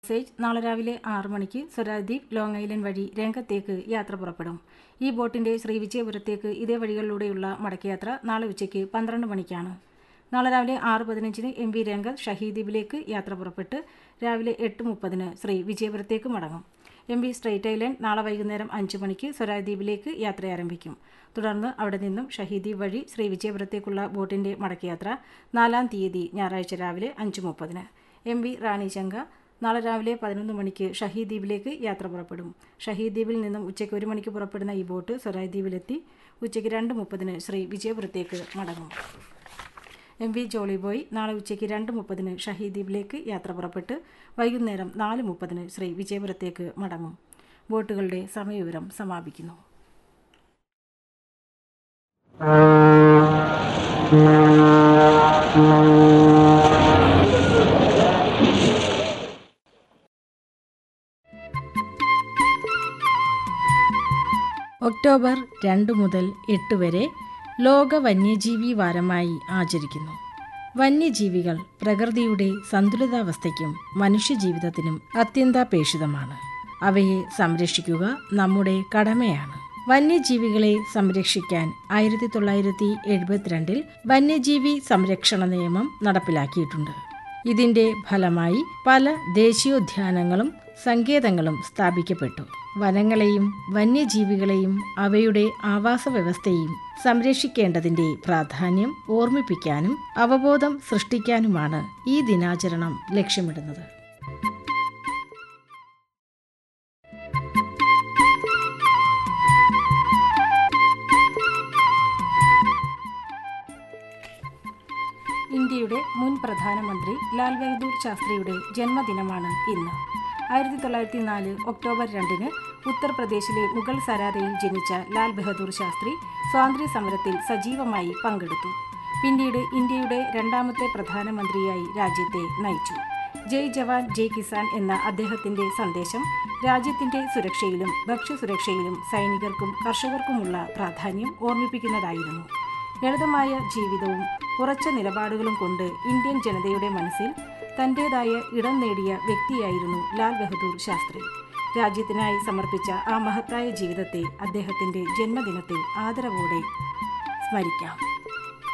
sage നാളെ രാവിലെ ആറ് മണിക്ക് സ്വരാദ്വീപ് ലോങ് ഐലൻഡ് വഴി രംഗത്തേക്ക് യാത്ര പുറപ്പെടും ഈ ബോട്ടിന്റെ ശ്രീവിജയപുരത്തേക്ക് ഇതേ വഴികളിലൂടെയുള്ള മടക്കയാത്ര നാളെ ഉച്ചയ്ക്ക് പന്ത്രണ്ട് മണിക്കാണ് നാളെ രാവിലെ ആറ് പതിനഞ്ചിന് എം വി രംഗത്ത് ഷഹീദ്വീപിലേക്ക് യാത്ര പുറപ്പെട്ട് രാവിലെ എട്ട് മുപ്പതിന് ശ്രീ വിജയപുരത്തേക്ക് മടങ്ങും എം വി സ്ട്രൈറ്റ് ഐലൻഡ് നാളെ വൈകുന്നേരം അഞ്ച് മണിക്ക് സ്വരാദ്വീപിലേക്ക് യാത്ര ആരംഭിക്കും തുടർന്ന് അവിടെ നിന്നും ഷഹീദ്വീപ് വഴി ശ്രീ വിജയപുരത്തേക്കുള്ള ബോട്ടിന്റെ മടക്കയാത്ര നാലാം തീയതി ഞായറാഴ്ച രാവിലെ അഞ്ച് മുപ്പതിന് എം വി റാണി ചങ്ക നാളെ രാവിലെ പതിനൊന്ന് മണിക്ക് ഷഹീദ് ദ്വീപിലേക്ക് യാത്ര പുറപ്പെടും ഷഹീദ് ദ്വീപിൽ നിന്നും ഉച്ചയ്ക്ക് ഒരു മണിക്ക് പുറപ്പെടുന്ന ഈ ബോട്ട് സ്വരാജ് ദ്വീപിലെത്തി ഉച്ചയ്ക്ക് രണ്ട് മുപ്പതിന് ശ്രീ വിജയപുരത്തേക്ക് മടങ്ങും എം വി ജോളി ബോയ് നാളെ ഉച്ചയ്ക്ക് രണ്ട് മുപ്പതിന് ഷഹീദ് ദ്വീപിലേക്ക് യാത്ര പുറപ്പെട്ട് വൈകുന്നേരം നാല് മുപ്പതിന് ശ്രീ വിജയപുരത്തേക്ക് മടങ്ങും ബോട്ടുകളുടെ സമയവിവരം സമാപിക്കുന്നു ഒക്ടോബർ രണ്ട് മുതൽ എട്ട് വരെ ലോക വന്യജീവി വാരമായി ആചരിക്കുന്നു വന്യജീവികൾ പ്രകൃതിയുടെ സന്തുലിതാവസ്ഥയ്ക്കും മനുഷ്യജീവിതത്തിനും അത്യന്താപേക്ഷിതമാണ് അവയെ സംരക്ഷിക്കുക നമ്മുടെ കടമയാണ് വന്യജീവികളെ സംരക്ഷിക്കാൻ ആയിരത്തി തൊള്ളായിരത്തി എഴുപത്തിരണ്ടിൽ വന്യജീവി സംരക്ഷണ നിയമം നടപ്പിലാക്കിയിട്ടുണ്ട് ഇതിന്റെ ഫലമായി പല ദേശീയോദ്യാനങ്ങളും സങ്കേതങ്ങളും സ്ഥാപിക്കപ്പെട്ടു വനങ്ങളെയും വന്യജീവികളെയും അവയുടെ ആവാസ വ്യവസ്ഥയും സംരക്ഷിക്കേണ്ടതിന്റെ പ്രാധാന്യം ഓർമ്മിപ്പിക്കാനും അവബോധം സൃഷ്ടിക്കാനുമാണ് ഈ ദിനാചരണം ലക്ഷ്യമിടുന്നത് ഇന്ത്യയുടെ മുൻ പ്രധാനമന്ത്രി ലാൽ ബഹദൂർ ശാസ്ത്രിയുടെ ജന്മദിനമാണ് ഇന്ന് ആയിരത്തി തൊള്ളായിരത്തി നാല് ഒക്ടോബർ രണ്ടിന് ഉത്തർപ്രദേശിലെ മുഗൾ സരാരയിൽ ജനിച്ച ലാൽ ബഹദൂർ ശാസ്ത്രി സ്വാതന്ത്ര്യ സമരത്തിൽ സജീവമായി പങ്കെടുത്തു പിന്നീട് ഇന്ത്യയുടെ രണ്ടാമത്തെ പ്രധാനമന്ത്രിയായി രാജ്യത്തെ നയിച്ചു ജയ് ജവാൻ ജയ് കിസാൻ എന്ന അദ്ദേഹത്തിന്റെ സന്ദേശം രാജ്യത്തിന്റെ സുരക്ഷയിലും ഭക്ഷ്യസുരക്ഷയിലും സൈനികർക്കും കർഷകർക്കുമുള്ള പ്രാധാന്യം ഓർമ്മിപ്പിക്കുന്നതായിരുന്നു ലളിതമായ ജീവിതവും ഉറച്ച നിലപാടുകളും കൊണ്ട് ഇന്ത്യൻ ജനതയുടെ മനസ്സിൽ തന്റേതായ ഇടം നേടിയ വ്യക്തിയായിരുന്നു ലാൽ ബഹദൂർ ശാസ്ത്രി രാജ്യത്തിനായി സമർപ്പിച്ച ആ മഹത്തായ ജീവിതത്തെ അദ്ദേഹത്തിന്റെ ജന്മദിനത്തിൽ ആദരവോടെ സ്മരിക്കാം